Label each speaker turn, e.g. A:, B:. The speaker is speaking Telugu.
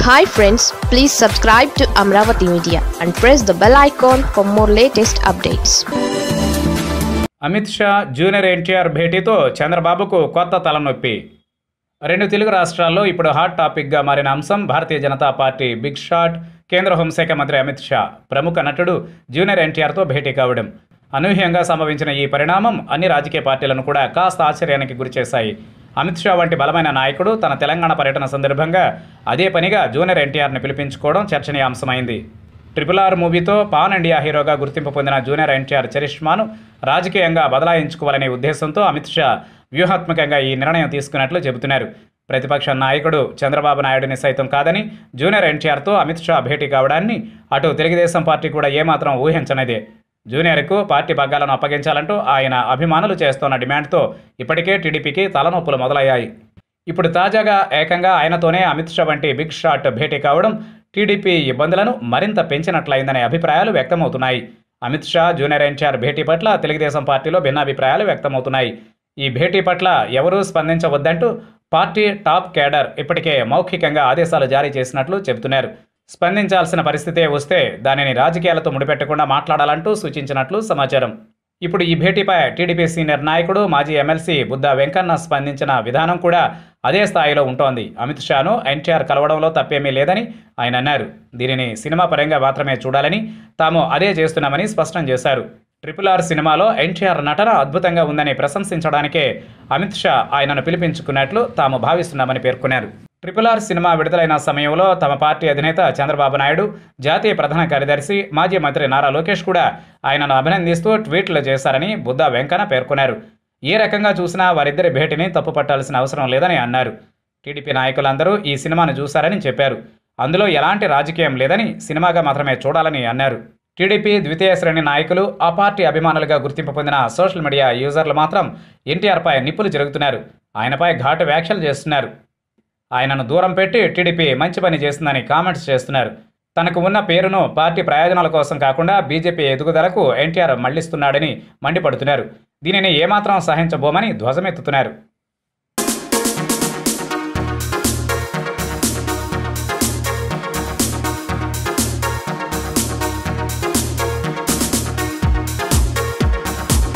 A: hi friends please subscribe to Amaravati media and press the bell icon for more latest updates
B: Amit Shah junior NTR భేటీతో చంద్రబాబుకు కొత్త తలనొప్పి రెండు తెలుగు రాష్ట్రాల్లో ఇప్పుడు హాట్ టాపిక్గా మారిన అంశం Bharatiya Janata party big shot కేంద్ర హోంశాఖ మంత్రి అమిత్ షా ప్రముఖ నటుడు జూనియర్ ఎన్టీఆర్తో భేటీ కావడం అనూహ్యంగా సంభవించిన ఈ పరిణామం అన్ని రాజకీయ పార్టీలను కూడా కాస్త ఆశ్చర్యానికి గురిచేశాయి అమిత్ షా వంటి బలమైన నాయకుడు తన తెలంగాణ పర్యటన సందర్భంగా అదే పనిగా జూనియర్ ఎన్టీఆర్ని పిలిపించుకోవడం చర్చనీయాంశమైంది ట్రిపుల్ ఆర్ మూవీతో పాన్ ఇండియా హీరోగా గుర్తింపు పొందిన జూనియర్ ఎన్టీఆర్ చరిష్మాను రాజకీయంగా బదలాయించుకోవాలనే ఉద్దేశంతో అమిత్ షా వ్యూహాత్మకంగా ఈ నిర్ణయం తీసుకున్నట్లు చెబుతున్నారు ప్రతిపక్ష నాయకుడు చంద్రబాబు నాయుడిని సైతం కాదని జూనియర్ ఎన్టీఆర్తో అమిత్ షా భేటీ కావడాన్ని అటు తెలుగుదేశం పార్టీ కూడా ఏమాత్రం ఊహించనిదే జూనియర్కు పార్టీ పగ్గాలను అప్పగించాలంటూ ఆయన అభిమానులు చేస్తున్న డిమాండ్తో ఇప్పటికే టీడీపీకి తలనొప్పులు మొదలయ్యాయి ఇప్పుడు తాజాగా ఏకంగా ఆయనతోనే అమిత్ షా వంటి బిగ్ షాట్ భేటీ కావడం టీడీపీ ఇబ్బందులను మరింత పెంచినట్లయిందనే అభిప్రాయాలు వ్యక్తమవుతున్నాయి అమిత్ షా జూనియర్ ఎన్టీఆర్ భేటీ పట్ల తెలుగుదేశం పార్టీలో భిన్నాభిప్రాయాలు వ్యక్తమవుతున్నాయి ఈ భేటీ పట్ల ఎవరూ స్పందించవద్దంటూ పార్టీ టాప్ కేడర్ ఇప్పటికే మౌఖికంగా ఆదేశాలు జారీ చేసినట్లు చెబుతున్నారు స్పందించాల్సిన పరిస్థితే వస్తే దానిని రాజకీయాలతో ముడిపెట్టకుండా మాట్లాడాలంటూ సూచించినట్లు సమాచారం ఇప్పుడు ఈ భేటీపై టీడీపీ సీనియర్ నాయకుడు మాజీ ఎమ్మెల్సీ బుద్ధా వెంకన్న స్పందించిన విధానం కూడా అదే స్థాయిలో ఉంటోంది అమిత్ షాను ఎన్టీఆర్ కలవడంలో తప్పేమీ లేదని ఆయన అన్నారు దీనిని సినిమా పరంగా మాత్రమే చూడాలని తాము అదే చేస్తున్నామని స్పష్టం చేశారు ట్రిపుల్ ఆర్ సినిమాలో ఎన్టీఆర్ నటన అద్భుతంగా ఉందని ప్రశంసించడానికే అమిత్ షా ఆయనను పిలిపించుకున్నట్లు తాము భావిస్తున్నామని పేర్కొన్నారు ట్రిపుల్ ఆర్ సినిమా విడుదలైన సమయంలో తమ పార్టీ అధినేత చంద్రబాబు నాయుడు జాతీయ ప్రధాన కార్యదర్శి మాజీ మంత్రి నారా లోకేష్ కూడా ఆయనను అభినందిస్తూ ట్వీట్లు చేశారని బుద్ధా వెంకన్న పేర్కొన్నారు ఏ రకంగా చూసినా వారిద్దరి భేటీని తప్పుపట్టాల్సిన అవసరం లేదని అన్నారు టీడీపీ నాయకులందరూ ఈ సినిమాను చూశారని చెప్పారు అందులో ఎలాంటి రాజకీయం లేదని సినిమాగా మాత్రమే చూడాలని అన్నారు టీడీపీ ద్వితీయ శ్రేణి నాయకులు ఆ పార్టీ అభిమానులుగా గుర్తింపు పొందిన సోషల్ మీడియా యూజర్లు మాత్రం ఎన్టీఆర్పై నిప్పులు జరుగుతున్నారు ఆయనపై ఘాటు వ్యాఖ్యలు చేస్తున్నారు ఆయనను దూరం పెట్టి టీడీపీ మంచి పని చేస్తుందని కామెంట్స్ చేస్తున్నారు తనకు ఉన్న పేరును పార్టీ ప్రయోజనాల కోసం కాకుండా బీజేపీ ఎదుగుదలకు ఎన్టీఆర్ మళ్లిస్తున్నాడని మండిపడుతున్నారు దీనిని ఏమాత్రం సహించబోమని ధ్వజమెత్తుతున్నారు